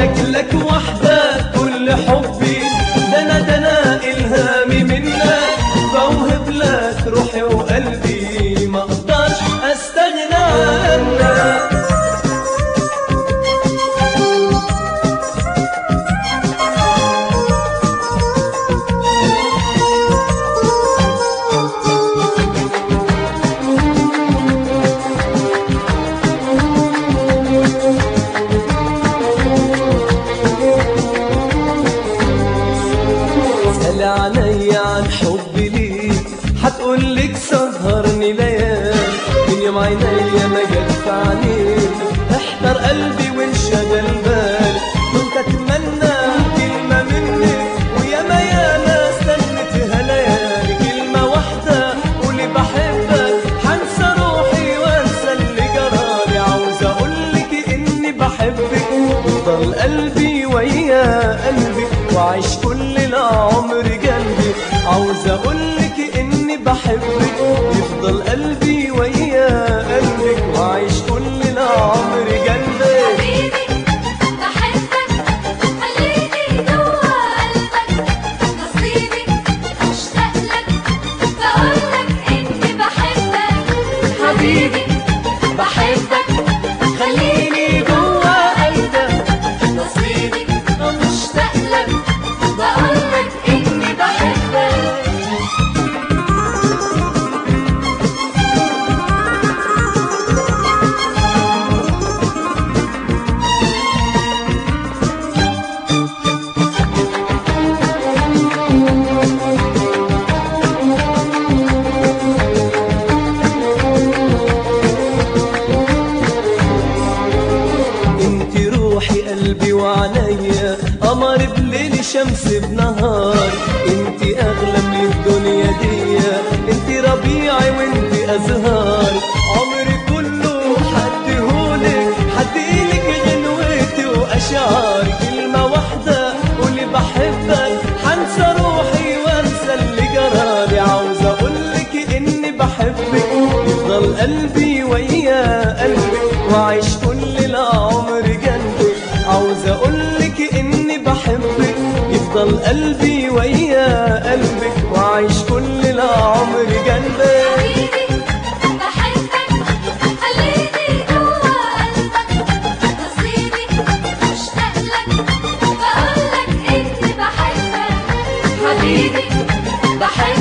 لأجلك وحدك كل حبي ده انا ده انا الهامي منك بوهب لك روحي وقلبي ما اقدرش استغنى عنك اسأل علي عن حبي ليك حتقولك سهرني ليالي من يوم عينيا ما جت في عينيك احضر قلبي وانشغل بالي كنت اتمنى كلمة منك وياما ياما استنتها ليالي كلمة واحدة قولي بحبك حنسى روحي وانسى اللي جرالي عاوز اقولك اني بحبك يفضل قلبي ويا قلبي وعيش كل العمر جنبي عاوز اقولك اني بحبك يفضل قلبي ويا قلبك وعيش كل العمر جنبي حبيبي بحبك خليني جوا قلبك نصيبي اشتاق لك بقولك اني بحبك حبيبي بحبك خليني جوا قلبك نصيبي مشتاق لك بقولك اني بحبك انت روحي قلبي وعليا قمر بليل شمس بنهار انت اغلى من الدنيا دي انت ربيعي وانت ازهار عمري كله حديهولك حديلك غنوتي واشعاري كلمة واحدة قولي بحبك حنسى روحي وانسى اللي جرالي عاوز اقولك اني بحبك يفضل قلبي ويا قلبك وعيش كل العمر جنبك عاوز اقولك اني بحبك يفضل قلبي ويا قلبك وعيش كل العمر جنبك حبيبي بحبك خليني جوا قلبك نصيبي مشتاق لك بقولك اني بحبك حبيبي بحبك